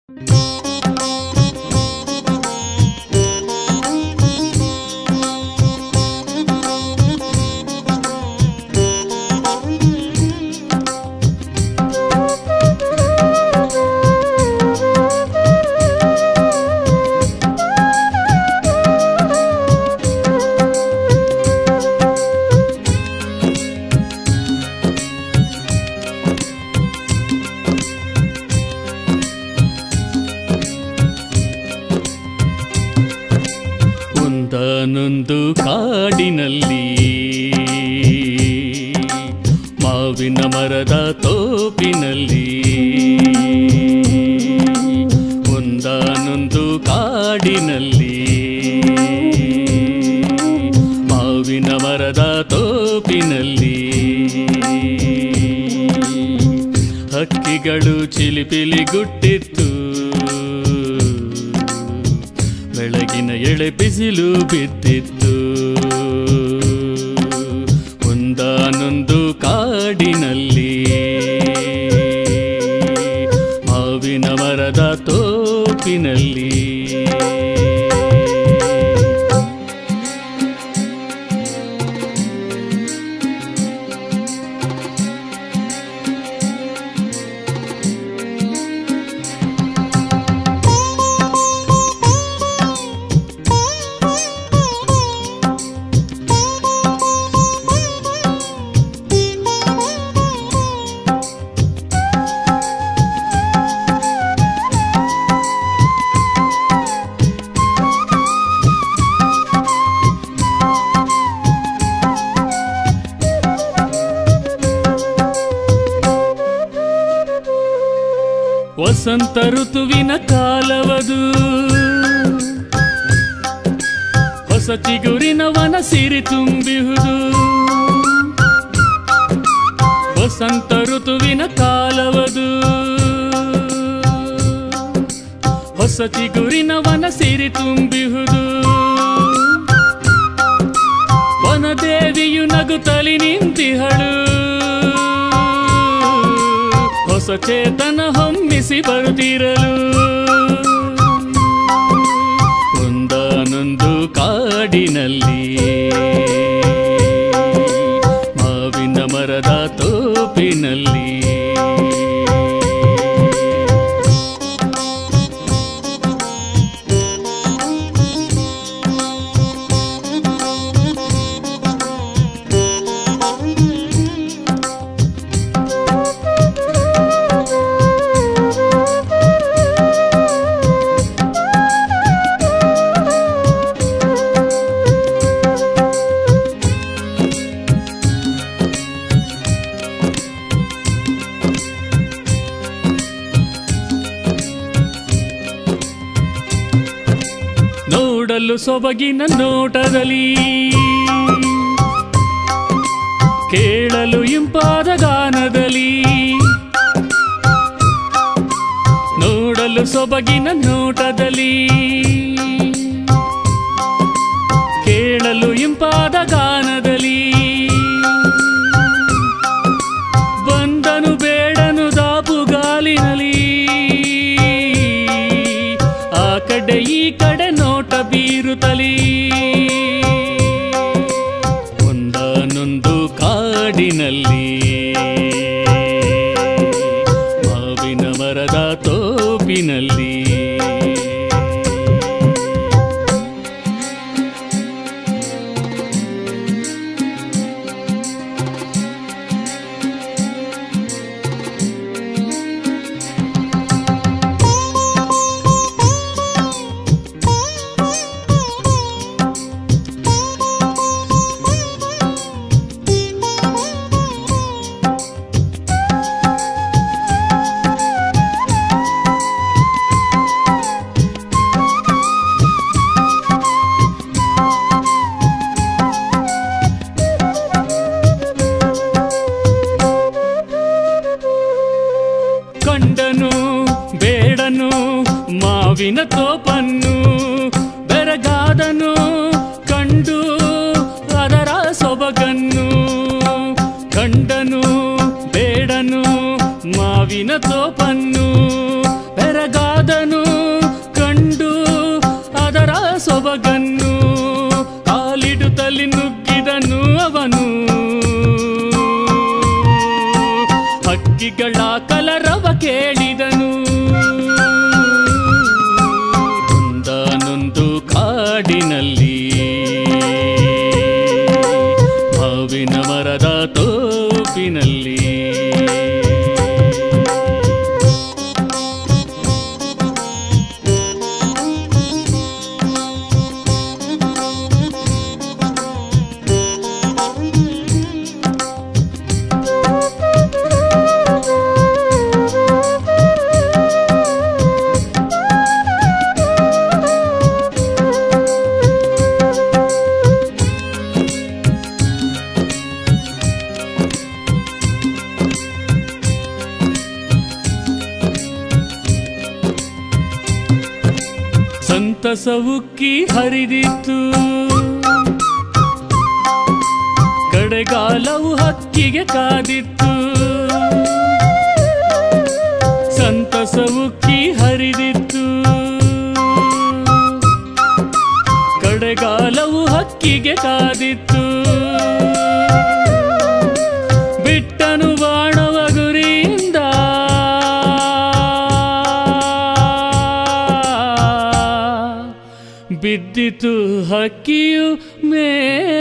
ಒಂದಾನೊಂದು ಕಾಡಿನಲ್ಲಿ ಮಾವಿನ ಮರದ ತೋಪಿನಲ್ಲಿ ಒಂದಾನೊಂದು ಕಾಡಿನಲ್ಲಿ ಮಾವಿನ ಮರದ ತೋಪಿನಲ್ಲಿ ಹಕ್ಕಿಗಳು ಚಿಲಿಪಿಲಿಗುಟ್ಟಿತ್ತು ಬೆಳಗಿನ ಎಳೆ ಬಿಸಿಲು ಬಿದ್ದಿತ್ತು ಒಂದಾನೊಂದು ಕಾಡಿನಲ್ಲಿ ಮಾವಿನ ಮರದ ತೋಪಿನಲ್ಲಿ ವಸಂತ ಋತುವಿನ ಕಾಲವದು ಹೊಸ ಚಿಗುರಿನ ವನ ಸಿರಿ ತುಂಬಿಹುದು ವಸಂತ ಋತುವಿನ ಕಾಲವದು ಹೊಸ ಚಿಗುರಿನ ವನ ಸಿರಿ ತುಂಬಿಹುದು ವನದೇವಿಯು ನಗುತ್ತಲಿ ನಿಂತಿಹಳು ಹೊಸ ಚೇತನ ಹೊಮ್ಮಿಸಿ ಬರುತ್ತಿರಲು ಒಂದಾನೊಂದು ಕಾಡಿನಲ್ಲಿ ಮಾವಿನ ಮರದ ತೋಪಿನಲ್ಲಿ ನೋಡಲು ಸೊಬಗಿನ ನೋಟದಲ್ಲಿ ಕೇಳಲು ಇಂಪಾದ ಗಾನದಲ್ಲಿ ನೋಡಲು ಸೊಬಗಿನ ನೋಟದಲ್ಲಿ ಕೇಳಲು ಇಂಪಾದ ಗಾನದಲ್ಲಿ ಬಂದನು ಬೇಡನು ದಾಪುಗಾಲಿನಲಿ ಆ ಕಡೆ ಈ ಕಡೆ ನೋಟ ಬೀರುತ್ತಲಿ ಒಂದಾನೊಂದು ಕಾಡಿನಲ್ಲಿ ಮಾವಿನ ಮರದ ತೋಪಿನಲ್ಲಿ ಕಂಡನು ಬೇಡನು ಮಾವಿನ ತೋಪನ್ನು ಬೆರಗಾದನು ಕಂಡು ಅದರ ಸೊಬಗನ್ನು ಕಂಡನು ಬೇಡನು ಮಾವಿನ ತೋಪನ್ನು ಬೆರಗಾದ ಬಂದನು ಕಂಡು ಅದರ ಸೊಬಗನ್ನು ಕಾಲಿಡುತ್ತಲಿ ನುಗ್ಗಿದನು ಅವನು ಹಕ್ಕಿಗಳ ಕಲರವ ಕೇಳಿದನು ಒಂದಾನೊಂದು ಕಾಡಿನಲ್ಲಿ ಮಾವಿನ ಮರದ ತೋಪಿನಲ್ಲಿ ಸಂತಸ ಉಕ್ಕಿ ಹರಿದಿತ್ತು ಕಡೆಗಾಲವು ಹಕ್ಕಿಗೆ ಕಾದಿತ್ತು ಸಂತಸ ಉಕ್ಕಿ ಹರಿದಿತ್ತು ಕಡೆಗಾಲವು ಹಕ್ಕಿಗೆ ಕಾದಿತ್ತು ಬಿಟ್ಟನು ಬಾಣವ ಗುರಿಯಿಂದ ಬಿದ್ದಿತು ಹಕ್ಕಿಯು ಮೇಲೆ